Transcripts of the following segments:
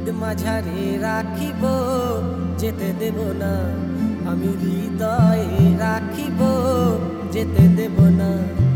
ঈদ মাঝারে রাখিব যেতে দেব না আমি হৃদয়ে রাখিব যেতে দেব না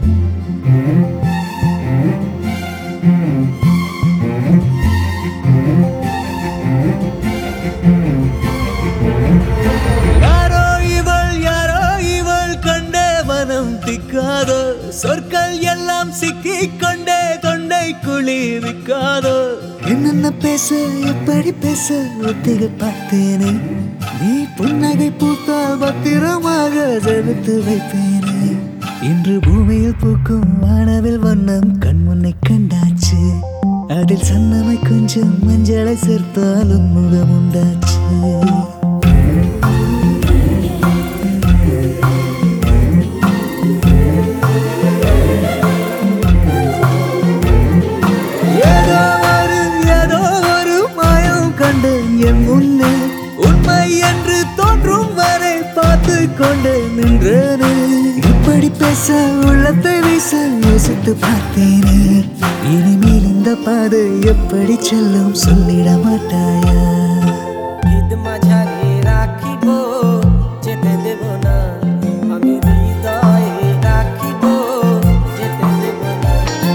யாரோ இவள் யாரோ இவள் கண்டே மனம் திக்காதோ சொற்கள் எல்லாம் சிக்கிக் கொண்டே தொண்டை குளிர்விக்காதோ என்னென்ன பேச எப்படி பேச ஒத்திக பார்த்தேனே நீ புன்னகை பூத்தால் பத்திரமாக செலுத்து வைப்பேனே இன்று பூமியில் பூக்கும் வானவில் வண்ணம் கண்முன்னை கண்டாச்சு அதில் சன்னமை கொஞ்சம் மஞ்சளை சேர்த்தாலும் முகம் உண்டாச்சு ஏதோ ஒரு ஏதோ ஒரு மாயம் கண்டு என் முன்னே உண்மை என்று தோன்றும் வரை பார்த்து கொண்டு நின்றேனே இப்படி பேச உள்ளத்தை வீச யோசித்து பார்த்தேனே இனிமேல் இந்த பாதை எப்படி செல்லும் சொல்லிட மாட்டாயா ঈদ মাঝারে রাখিব যেতে দেব না আমি হৃদয়ে রাখিব যেতে দেব না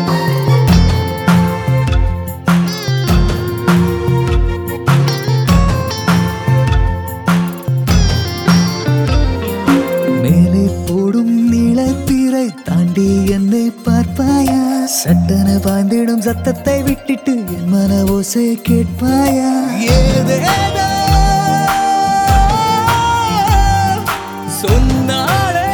மேலே போடும் நீளப்பீரை தாண்டி என்னை பார்ப்பாயா சட்டன பாய்ந்திடும் சத்தத்தை விட்டுட்டு என் மன ஓசை கேட்பாயா ஏதேதோ சொன்னாலே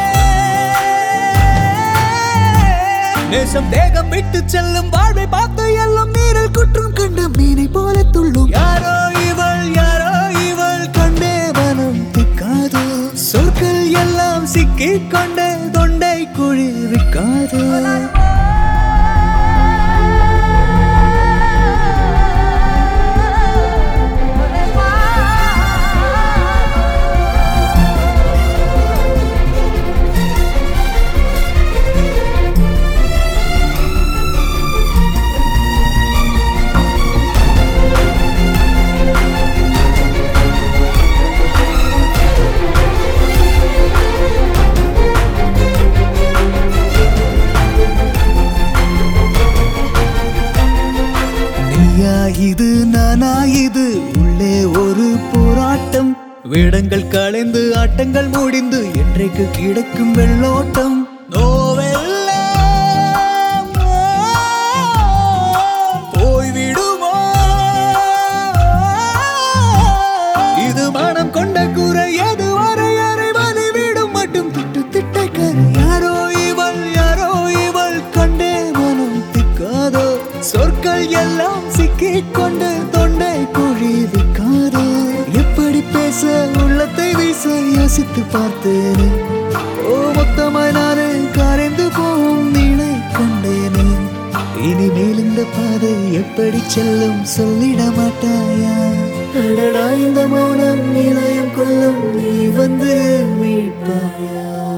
நேசம் தேகம் விட்டு செல்லும் வாழ்வை பார்த்து எல்லாம் நீரில் குற்றம் கண்ட மீனை போல துள்ளும் யாரோ இவள் யாரோ இவள் கண்டே மனம் திக்காதோ சொற்கள் எல்லாம் சிக்கிக் கொண்டே தொண்டை குழிவிக்காதோ நீயா இது நானா இது உள்ளே ஒரு போராட்டம் வேடங்கள் களைந்து ஆட்டங்கள் முடிந்து என்றைக்கு கிடைக்கும் வெள்ளோட்டம் நோவெல்லாம் போய்விடுமோ இது மனம் கொண்ட குறை எது வரை அறிவதை விடும் மட்டும் திட்டு திட்டக்கரு யாரோ இவள் யாரோ இவள் கண்டே மனம் திக்காதோ சொற்கள் எல்லாம் சிக்கிக் கொண்டு தொண்டை குழிவிக்காதோ எப்படி பேச உள்ளத்தை வீச யோசித்து பார்த்தேனே ஓ மொத்தமாய் நானே கரைந்து போகும் நீளை கண்டேனே இனிமேல் இந்த பாதை எப்படி செல்லும் சொல்லிட மாட்டாயா அடடா இந்த மௌனம் நிலையம் கொள்ளும் நீ வந்து மீட்பாயா